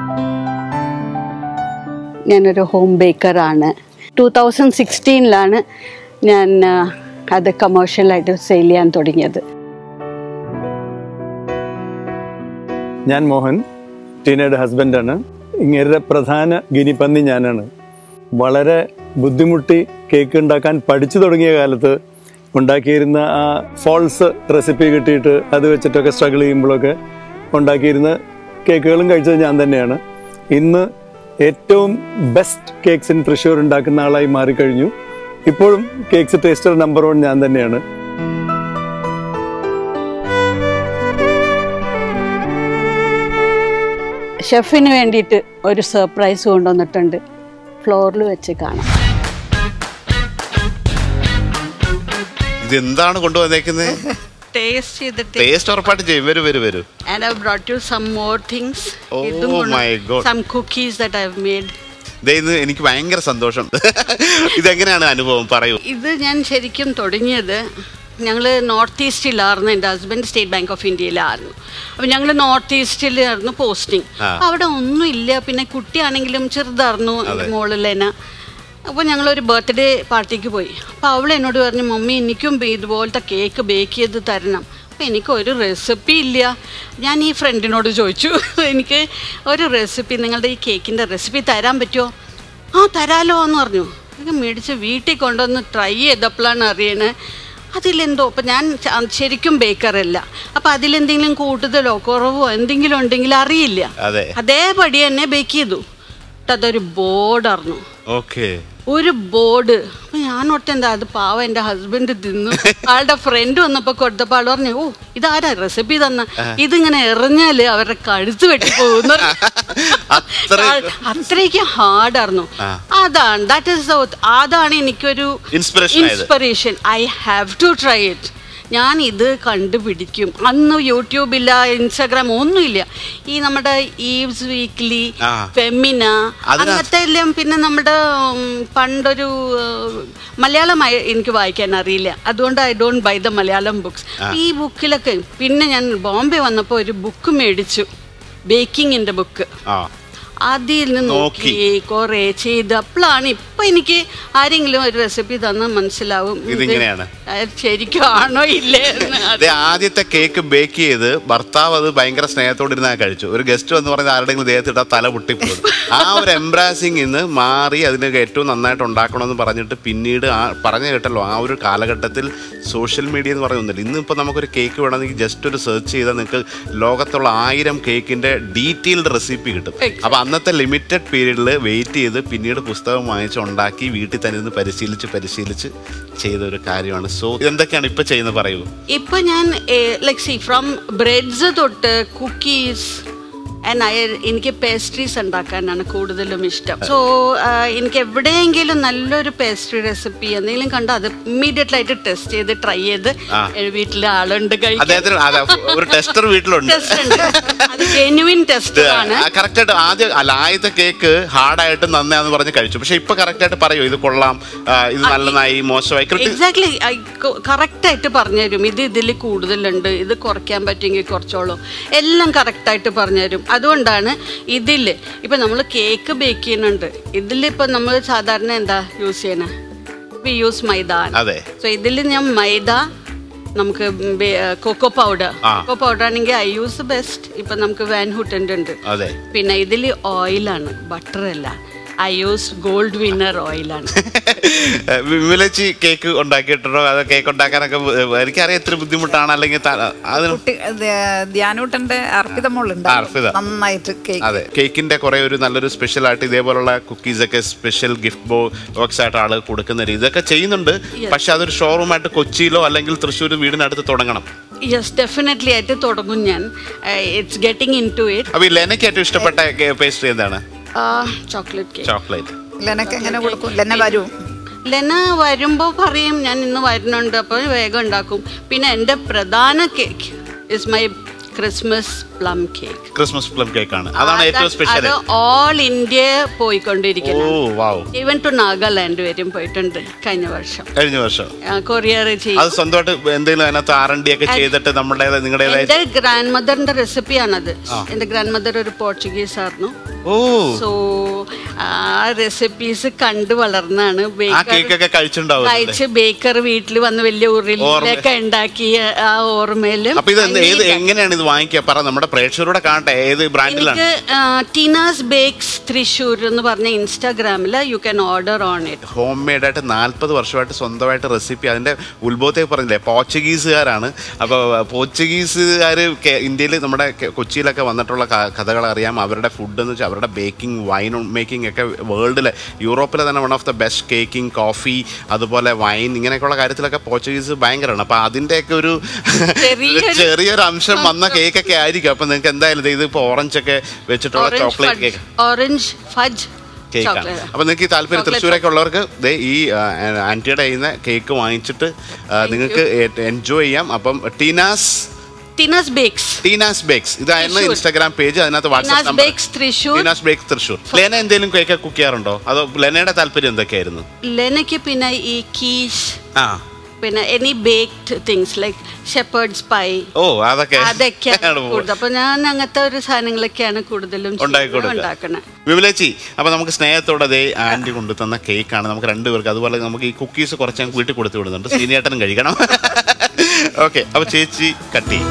ഞാനൊരു ഹോം ബേക്കറാണ് ടൂ തൗസൻഡ് സിക്സ്റ്റീനിലാണ് ഞാൻ ആ, അത് കമേഴ്ഷ്യലായിട്ട് സെയിൽ ചെയ്യാൻ തുടങ്ങിയത് ഞാൻ മോഹൻ ടീനയുടെ ഹസ്ബൻഡാണ് ഇങ്ങേരുടെ പ്രധാന ഗിനിപ്പന്നി ഞാനാണ് വളരെ ബുദ്ധിമുട്ടി കേക്ക് ഉണ്ടാക്കാൻ പഠിച്ചു തുടങ്ങിയ കാലത്ത് ഉണ്ടാക്കിയിരുന്ന ആ ഫോൾസ് റെസിപ്പി കിട്ടിയിട്ട് അത് വെച്ചിട്ടൊക്കെ സ്ട്രഗിൾ ചെയ്യുമ്പോഴൊക്കെ ഉണ്ടാക്കിയിരുന്ന കേക്കുകളും കഴിച്ചത് ഞാൻ തന്നെയാണ് ഇന്ന് ഏറ്റവും ബെസ്റ്റ് കേക്ക്സ് ഇൻ തൃശ്ശൂർ ഉണ്ടാക്കുന്ന ആളായി മാറിക്കഴിഞ്ഞു ഇപ്പോഴും കേക്ക്സ് ടേസ്റ്റർ നമ്പർ വൺ ഞാൻ തന്നെയാണ് ഷെഫിന് വേണ്ടിയിട്ട് ഒരു സർപ്രൈസ് കൊണ്ടുവന്നിട്ടുണ്ട് ഫ്ലോറിൽ വെച്ച് കാണാം ഇതെന്താണ് കൊണ്ടുവന്നേക്കുന്നത് ടേസ്റ്റ് ചെയ്തിട്ട് ടേസ്റ്റ് ഉറപ്പായിട്ട് ചെയ്യും വരൂ വരൂ വരൂ And I've brought you some more things. Oh ഇതും കൊണ്ട് my God. Some cookies that I've made. ദേ ഇത് എനിക്ക് ഭയങ്കര സന്തോഷം ഇതെങ്ങനെയാണ് അനുഭവം പറയൂ ഇത് ഞാൻ ശരിക്കും തുടങ്ങിയത് ഞങ്ങൾ നോർത്ത് ഈസ്റ്റിലായിരുന്നു എൻ്റെ ഹസ്ബൻഡ് സ്റ്റേറ്റ് ബാങ്ക് ഓഫ് ഇന്ത്യയിലായിരുന്നു അപ്പം ഞങ്ങൾ നോർത്ത് ഈസ്റ്റിലായിരുന്നു പോസ്റ്റിംഗ് ആ. അവിടെ ഒന്നുമില്ല പിന്നെ കുട്ടിയാണെങ്കിലും ചെറുതായിരുന്നു എൻ്റെ മോളിലേന അപ്പോൾ ഞങ്ങളൊരു ബർത്ത്ഡേ പാർട്ടിക്ക് പോയി അപ്പോൾ അവൾ എന്നോട് പറഞ്ഞു മമ്മി എനിക്കും ബേ- ഇതുപോലത്തെ കേക്ക് ബേക്ക് ചെയ്ത് തരണം അപ്പോൾ എനിക്ക് ഒരു റെസിപ്പി ഇല്ല ഞാൻ ഈ ഫ്രണ്ടിനോട് ചോദിച്ചു എനിക്ക് ഒരു റെസിപ്പി നിങ്ങളുടെ ഈ കേക്കിൻ്റെ റെസിപ്പി തരാൻ പറ്റുമോ ആ തരാലോ എന്ന് പറഞ്ഞു അത് മേടിച്ച് വീട്ടിൽ കൊണ്ടുവന്ന് ട്രൈ ചെയ്തപ്പോഴാണ് അറിയണേ അതിലെന്തോ അപ്പം ഞാൻ ച- ശരിക്കും ബേക്കറല്ല അപ്പം അതിലെന്തെങ്കിലും കൂടുതലോ കുറവോ എന്തെങ്കിലും ഉണ്ടെങ്കിൽ അറിയില്ല അതെ അതേപടി തന്നെ ബേക്ക് ചെയ്തു എന്നിട്ട് അതൊരു ബോർഡായിരുന്നു ഓക്കെ ഒരു ബോർഡ് അപ്പൊ ഞാൻ ഓർത്ത് എന്താ അത് പാവം എൻ്റെ ഹസ്ബൻഡ് തിന്നു ആളുടെ ഫ്രണ്ട് വന്നപ്പോ കൊടുത്തപ്പോൾ ആൾ പറഞ്ഞു ഓ ഇതാരാ റെസിപ്പി തന്ന ഇതിങ്ങനെ എറിഞ്ഞാല് അവരുടെ കഴുത്ത് വെട്ടി പോകുന്ന അത്രയും- അത്രയ്ക്ക് ഹാർഡായിരുന്നു ആ. അതാണ് ദാറ്റ് ഇസ് അതാണ് എനിക്കൊരു Inspiration ആയത്. Inspiration I have to try it ഞാൻ ഇത് കണ്ടുപിടിക്കും അന്ന് യൂട്യൂബില്ല ഇൻസ്റ്റാഗ്രാം ഒന്നുമില്ല ഈ നമ്മുടെ ഈവ്സ് വീക്ക്ലി ആ. ഫെമിന അതിനകത്ത് അങ്ങനത്തെ എല്ലാം പിന്നെ നമ്മുടെ ഉം, പണ്ടൊരു ഉം, മലയാളം അയ- എനിക്ക് വായിക്കാൻ അറിയില്ല അതുകൊണ്ട് I don't buy the Malayalam books ഈ ബുക്കിലൊക്കെ പിന്നെ ഞാൻ ബോംബെ വന്നപ്പോൾ ഒരു ബുക്ക് മേടിച്ചു ബേക്കിങ്ങിൻ്റെ ബുക്ക് ആ അതിൽ നിന്ന് നോക്കി. നോക്കി കുറെ ചെയ്ത് അപ്പോഴാണ് ഇപ്പൊ എനിക്ക് ആരെങ്കിലും ഒരു റെസിപ്പി തന്നാൽ മനസ്സിലാവും ഇത് ഇതിങ്ങനെയാണ്. അത് ശരിക്കും ആണോ ഇല്ലേ എന്ന് അത് ദേ ആദ്യത്തെ കേക്ക് ബേക്ക് ചെയ്ത് ഭർത്താവ് അത് ഭയങ്കര സ്നേഹത്തോടെ ഇരുന്ന് ഗഴിച്ചു ഒരു ഗസ്റ്റ് വന്ന് പറഞ്ഞ ആരുടെങ്കിലും ദേഹത്ത് ഇട്ടാൽ തല പൊട്ടിപ്പോകും ആ ഒരു എംബ്രാസിങ് ഇന്ന് മാറി അതിന് ഏറ്റവും നന്നായിട്ട് ഉണ്ടാക്കണമെന്ന് പറഞ്ഞിട്ട് പിന്നീട് ആ പറഞ്ഞു കേട്ടല്ലോ ആ ഒരു കാലഘട്ടത്തിൽ സോഷ്യൽ മീഡിയ എന്ന് പറയുന്നില്ല ഇന്നിപ്പോൾ നമുക്കൊരു കേക്ക് വേണമെങ്കിൽ ജസ്റ്റ് ഒരു സെർച്ച് ചെയ്താൽ നിങ്ങൾക്ക് ലോകത്തുള്ള ആയിരം കേക്കിന്റെ ഡീറ്റെയിൽഡ് റെസിപ്പി കിട്ടും അപ്പോൾ അന്നത്തെ ലിമിറ്റഡ് പീരീഡിൽ വെയിറ്റ് ചെയ്ത് പിന്നീട് പുസ്തകം വാങ്ങിച്ച് ഉണ്ടാക്കി വീട്ടിൽ തന്നെ ഇരുന്ന് പരിശീലിച്ച് പരിശീലിച്ച് ചെയ്ത ഒരു കാര്യമാണ് സോ എന്തൊക്കെയാണ് ഇപ്പൊ ചെയ്യുന്നത് പറയൂ ഇപ്പൊ ഞാൻ ലൈക് സി ഫ്രം ബ്രെഡ്സ് തൊട്ട് കുക്കീസ് ആൻഡ് ഐ എനിക്ക് പേസ്ട്രീസ് ഉണ്ടാക്കാനാണ് കൂടുതലും ഇഷ്ടം സോ എനിക്ക് എവിടെയെങ്കിലും നല്ലൊരു പേസ്ട്രി റെസിപ്പി എന്തെങ്കിലും കണ്ടോ അത് ഇമ്മീഡിയറ്റ് ആയിട്ട് ടെസ്റ്റ് ചെയ്ത് ട്രൈ ചെയ്ത് വീട്ടിൽ ആളുണ്ട് കഴിക്കാൻ അദ്ദേഹത്തിന് അതെ ഒരു ടെസ്റ്റർ വീട്ടിലുണ്ട് ടെസ്റ്റ് ഉണ്ട് അത് ജെന്യുവിൻ ടെസ്റ്റ് ആണ് കറക്റ്റ് ആയിട്ട് ആദ്യം അല്ല ആദ്യത്തെ കേക്ക് ഹാർഡായിട്ട് നന്നാന്ന് പറഞ്ഞ് കഴിച്ചു പക്ഷെ ഇപ്പൊ കറക്റ്റ് ആയിട്ട് പറയൂ ഇത് കൊള്ളാം ആ, ഇത് നല്ലതായി മോശമായി കൃത്യം എക്സാക്ട്ലി കറക്റ്റ് ആയിട്ട് പറഞ്ഞുതരും ഇത് ഇതിൽ കൂടുതലുണ്ട് ഇത് കുറയ്ക്കാൻ പറ്റുമെങ്കിൽ കുറച്ചോളൂ എല്ലാം കറക്റ്റ് ആയിട്ട് പറഞ്ഞുതരും അതുകൊണ്ടാണ് ഇതിൽ ഇപ്പം നമ്മൾ കേക്ക് ബേക്ക് ചെയ്യുന്നുണ്ട് ഇതിലിപ്പോൾ നമ്മൾ സാധാരണ എന്താ യൂസ് ചെയ്യണേ വി യൂസ് മൈദ അതെ. സോ ഇതിൽ ഞാൻ മൈദ നമുക്ക് കൊക്കോ പൗഡർ ആ. കൊക്കോ പൗഡർ ആണെങ്കിൽ ഐ യൂസ് ബെസ്റ്റ് ഇപ്പം നമുക്ക് വാൻ ഹുട്ടൻ്റെ ഉണ്ട് അതെ പിന്നെ ഇതിൽ ഓയിലാണ് ബട്ടർ അല്ല ഐ യൂസ് ഗോൾഡ് വിന്നർ ഓയിലാണ് വിമലച്ചി കേക്ക് ഉണ്ടാക്കിയിട്ടുണ്ടോ അത് കേക്ക് ഉണ്ടാക്കാനൊക്കെ ബു- എനിക്കറിയാം എത്ര ബുദ്ധിമുട്ടാണ് അല്ലെങ്കിൽ ത- അതിന് കുട്ടി ധ്യാനൂട്ടന്റെ അർപ്പിത മോളുണ്ട് അർപ്പിത. നന്നായിട്ട് കേക്ക് അതെ കേക്കിന്റെ കുറെ ഒരു നല്ലൊരു സ്പെഷ്യൽ ആയിട്ട് ഇതേപോലുള്ള കുക്കീസ് ഒക്കെ സ്പെഷ്യൽ ഗിഫ്റ്റ് ബോക്സ് ആയിട്ട് ആള് കൊടുക്കുന്ന രീതി ഇതൊക്കെ ചെയ്യുന്നുണ്ട് പക്ഷെ അതൊരു ഷോറൂം ആയിട്ട് കൊച്ചിയിലോ അല്ലെങ്കിൽ തൃശ്ശൂർ വീടിനടുത്ത് തുടങ്ങണം യെസ് ഡെഫിനറ്റ്ലി ആയിട്ട് തുടങ്ങും ഞാൻ it's getting into it അപ്പൊ ഈ ലെനയ്ക്ക് ഏറ്റവും ഇഷ്ടപ്പെട്ട പേസ്ട്രി എന്താണ് ചോക്ലേറ്റ് കേക്ക് ചോക്ലേറ്റ് ലെനക്ക് എങ്ങനെ കൊടുക്കും ലെന വരും ലെന വരുമ്പോൾ പറയും ഞാൻ ഇന്ന് വരുന്നുണ്ട് അപ്പോൾ വേഗം ഉണ്ടാക്കും പിന്നെ എൻ്റെ പ്രധാന cake is my Christmas plum cake Christmas plum cake ആണ് അതാണ് ഏറ്റവും സ്പെഷ്യൽ അത് ഓൾ ഇന്ത്യ ഓ പോയിക്കൊണ്ടിരിക്കുന്നു വാവ് ഈവൻ ടു നാഗാലാൻഡ് വരെയും പോയിട്ടുണ്ട് കഴിഞ്ഞ വർഷം കഴിഞ്ഞ വർഷം കൊറിയർ ചെയ്യും അത് സ്വന്തമായിട്ട് എന്തെങ്കിലും അതിനകത്ത് ആർ എൻ ഡി ഒക്കെ ചെയ്തിട്ട് നമ്മുടെ നിങ്ങളുടേതായ എന്റെ ഗ്രാൻഡ് മദറിന്റെ റെസിപ്പിയാണത് എന്റെ ഗ്രാൻഡ് മദർ ഒരു പോർച്ചുഗീസ് ആയിരുന്നു ഓ സോ ആ റെസിപ്പീസ് കണ്ടു വളർന്നാണ് ആ ബേക്കർ കേക്കൊക്കെ കഴിച്ചിട്ടുണ്ടാവും കഴിച്ച് ബേക്കർ വീട്ടിൽ വന്ന് വലിയ ഉരുളിലൊക്കെ ഉണ്ടാക്കിയ ആ ഓർമ്മയിലും അപ്പൊ ഇത് എന്ത് ഏത് എങ്ങനെയാണ് ഇത് വാങ്ങിക്കുക പറ നമ്മുടെ പ്രേക്ഷകരോടെ കാണട്ടെ ഏത് ബ്രാൻഡിലാണ് എനിക്ക് ടീനാസ് ബേക്സ് തൃശ്ശൂർ എന്ന് പറഞ്ഞ ഇൻസ്റ്റാഗ്രാമിൽ you can order on it home made ആയിട്ട് നാൽപ്പത് വർഷമായിട്ട് സ്വന്തമായിട്ട് റെസിപ്പി അതിന്റെ ഉത്ഭവത്തെ പറഞ്ഞില്ലേ പോർച്ചുഗീസുകാരാണ് അപ്പോൾ പോർച്ചുഗീസുകാർ ഇന്ത്യയിൽ നമ്മുടെ കെ- കൊച്ചിയിലൊക്കെ വന്നിട്ടുള്ള ക- കഥകൾ അറിയാം അവരുടെ ഫുഡ് എന്ന് വെച്ചാൽ അവരുടെ ബേക്കിംഗ് വൈൻ മേക്കിംഗ് ഒക്കെ വേൾഡിലെ യൂറോപ്പിലെ തന്നെ one of the best caking coffee അതുപോലെ വൈൻ ഇങ്ങനെയൊക്കെയുള്ള കാര്യത്തിലൊക്കെ പോർച്ചുഗീസ് ഭയങ്കരമാണ് അപ്പോൾ അതിൻ്റെയൊക്കെ ഒരു ചെറിയൊരു- ചെറിയൊരു അംശം വന്ന കേക്കൊക്കെ ആയിരിക്കും അപ്പം നിങ്ങൾക്ക് എന്തായാലും ദേ ഇത് ഇപ്പോൾ ഓറഞ്ച് ഒക്കെ വെച്ചിട്ടുള്ള orange chocolate fudge cake orange fudge കേക്കാണ് ചോക്ലേറ്റ് അപ്പൊ നിങ്ങൾക്ക് ഈ താല്പര്യം Chocolate തൃശ്ശൂരൊക്കെ ഉള്ളവർക്ക് ദേ ഈ ആ, ആന്റിയുടെ ചെയ്യുന്ന കേക്ക് വാങ്ങിച്ചിട്ട് ആ, നിങ്ങൾക്ക് എൻജോയ് ചെയ്യാം അപ്പം ടീനാസ് ടീനാസ് ബേക്സ് ടീനാസ് ബേക്സ് ഇതായിരുന്നു തൃശ്ശൂർ. ഇൻസ്റ്റാഗ്രാം പേജ് അതിനകത്ത് WhatsApp Teena's number bakes Thrissur Teena's bakes Thrissur Lena എന്തെങ്കിലും കേക്ക് കുക്ക് ചെയ്യാറുണ്ടോ അതോ ലെനയുടെ താല്പര്യം എന്തൊക്കെയായിരുന്നു ലെനയ്ക്ക് പിന്നെ ഈ കീഷ് ആ പിന്നെ any baked things like shepherd's pie oh അതൊക്കെ അതൊക്കെയാണ് കൂടുതൽ അപ്പൊ ഞാൻ അങ്ങനത്തെ ഒരു സാധനങ്ങളൊക്കെയാണ് കൂടുതലും ഉണ്ടാക്കി കൊടുക്കുക. ഉണ്ടാക്കണേ വിമലേച്ചി അപ്പൊ നമുക്ക് സ്നേഹത്തോടെ ദേ ആന്റി കൊണ്ടു തന്ന കേക്കാണ് നമുക്ക് രണ്ടുപേർക്ക് അതുപോലെ നമുക്ക് ഈ കുക്കീസ് കുറച്ച് ഞങ്ങൾക്ക് വീട്ടിൽ കൊടുത്തു വിടുന്നുണ്ട് സീനിയേട്ടനും കഴിക്കണം ഓക്കെ അപ്പൊ ചേച്ചി കട്ട് ചെയ്യും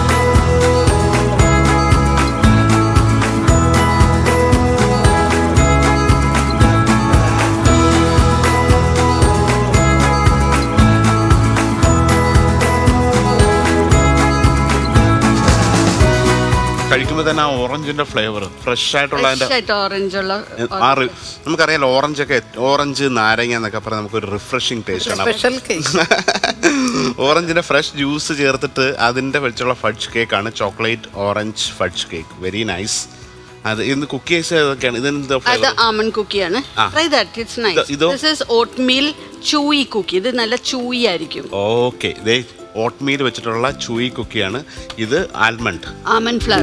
കഴിക്കുമ്പോൾ തന്നെ ആ ഓറഞ്ചിന്റെ ഫ്ലേവർ ഫ്രഷ് ആയിട്ടുള്ള അതിന്റെ ഫ്രഷ് ആയിട്ട് ഓറഞ്ച് ഉള്ള ആ റി- നമുക്കറിയാലോ ഓറഞ്ച് ഒക്കെ ഓറഞ്ച് നാരങ്ങ എന്നൊക്കെ പറഞ്ഞാൽ നമുക്കൊരു റിഫ്രഷിങ് ടേസ്റ്റ് ആണ് സ്പെഷ്യൽ കേക്ക് ഓറഞ്ചിന്റെ ഫ്രഷ് ജ്യൂസ് ചേർത്തിട്ട് അതിന്റെ വെച്ചുള്ള ഫഡ്ജ് കേക്കാണ് chocolate orange fudge cake very nice അത് ഇന്ന് കുക്കീസ് ഏതൊക്കെയാണ് ഇതിന്റെ അത് ഫ്ലേവർ ആമൺ കുക്കിയാണ് ആ. ട്രൈ ദാറ്റ് ഇറ്റ്സ് നൈസ് ഇതോ? This is oat meal chewy cookie ഇത് നല്ല ചൂയി ആയിരിക്കും ഓക്കെ ഇതേ ഓട്ട്മീൽ വെച്ചിട്ടുള്ള ചൂയി കുക്കിയാണ് ഇത് ആൽമണ്ട് ആമൺ ഫ്ലവർ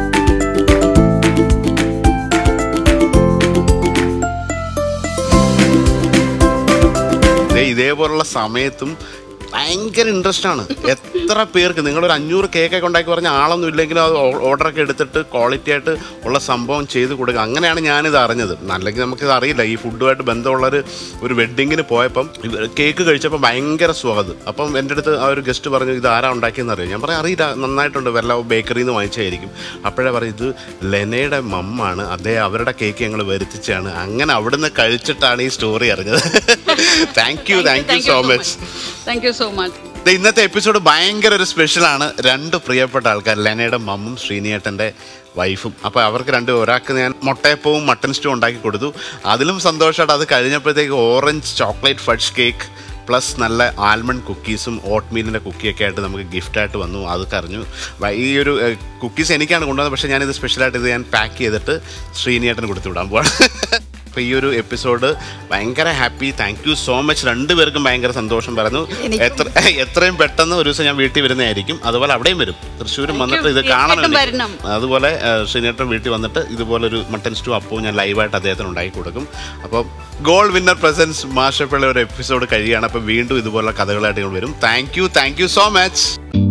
ദേ ഇതേപോലുള്ള സമയത്തും ഭയങ്കര ഇൻട്രസ്റ്റ് ആണ് എത്ര പേർക്ക് നിങ്ങളൊരു അഞ്ഞൂറ് കേക്കൊക്കെ ഉണ്ടാക്കി പറഞ്ഞ ആളൊന്നും ഇല്ലെങ്കിലും അത് ഓർഡറൊക്കെ എടുത്തിട്ട് ക്വാളിറ്റി ആയിട്ട് ഉള്ള സംഭവം ചെയ്ത് കൊടുക്കുക അങ്ങനെയാണ് ഞാനിത് അറിഞ്ഞത് അല്ലെങ്കിൽ നമുക്കിത് അറിയില്ല ഈ ഫുഡുമായിട്ട് ബന്ധമുള്ളൊരു ഒരു വെഡ്ഡിങ്ങിന് പോയപ്പം ഇവ- കേക്ക് കഴിച്ചപ്പോൾ ഭയങ്കര സ്വാഗതം അപ്പം എൻ്റെ അടുത്ത് ആ ഒരു ഗസ്റ്റ് പറഞ്ഞു ഇത് ആരാ ഉണ്ടാക്കിയെന്ന് അറിയാം ഞാൻ പറയാം അറിയില്ല നന്നായിട്ടുണ്ട് വല്ല ബേക്കറിയിൽ നിന്ന് വാങ്ങിച്ചായിരിക്കും അപ്പോഴേ പറയും ഇത് ലെനയുടെ മമ്മാണ് അതേ അവരുടെ കേക്ക് ഞങ്ങൾ വരുത്തിച്ചാണ് അങ്ങനെ അവിടുന്ന് കഴിച്ചിട്ടാണ് ഈ സ്റ്റോറി അറിഞ്ഞത് thank you thank you so much thank you so much ദേ ഇന്നത്തെ എപ്പിസോഡ് ഭയങ്കര ഒരു സ്പെഷ്യലാണ് രണ്ട് പ്രിയപ്പെട്ട ആൾക്കാർ ലെനയുടെ മമ്മും ശ്രീനിയേട്ടൻ്റെ വൈഫും അപ്പോൾ അവർക്ക് രണ്ട് ഒരാൾക്ക് ഞാൻ മുട്ടയപ്പവും മട്ടൻ സ്റ്റൂ ഉണ്ടാക്കി കൊടുത്തു അതിലും സന്തോഷമായിട്ട് അത് കഴിഞ്ഞപ്പോഴത്തേക്ക് orange chocolate fudge cake plus നല്ല ആൽമണ്ട് കുക്കീസും ഓട്ട് മീലിൻ്റെ കുക്കിയൊക്കെ ആയിട്ട് നമുക്ക് ഗിഫ്റ്റായിട്ട് വന്നു അതൊക്കെ അറിഞ്ഞു വ- ഈ ഒരു കുക്കീസ് എനിക്കാണ് കൊണ്ടുവന്നത് പക്ഷേ ഞാനിത് സ്പെഷ്യലായിട്ട് ഇത് ഞാൻ പാക്ക് ചെയ്തിട്ട് ശ്രീനിയേട്ടന് കൊടുത്തു വിടാൻ പോവാണ് അപ്പോൾ ഈ ഒരു എപ്പിസോഡ് ഭയങ്കര happy thank you so much രണ്ടുപേർക്കും ഭയങ്കര സന്തോഷം പറഞ്ഞു എത്ര എത്രയും പെട്ടെന്ന് ഒരു ദിവസം ഞാൻ വീട്ടിൽ വരുന്നതായിരിക്കും അതുപോലെ അവിടെയും വരും തൃശ്ശൂരും വന്നിട്ട് ഇത് കാണണം തീർച്ചയായിട്ടും എനിക്ക്. വരണം. അതുപോലെ ശ്രീനേട്ടൻ വീട്ടിൽ വന്നിട്ട് ഇതുപോലെ ഒരു മട്ടൻ സ്റ്റൂ അപ്പവും ഞാൻ ലൈവായിട്ട് അദ്ദേഹത്തിന് ഉണ്ടാക്കി കൊടുക്കും അപ്പോൾ ഗോൾഡ് വിന്നർ പ്രസൻസ് മാഷപ്പിള്ള ഒരു എപ്പിസോഡ് കഴിയുകയാണ് അപ്പോൾ വീണ്ടും ഇതുപോലുള്ള കഥകളായിട്ട് ഞങ്ങൾ വരും thank you thank you so much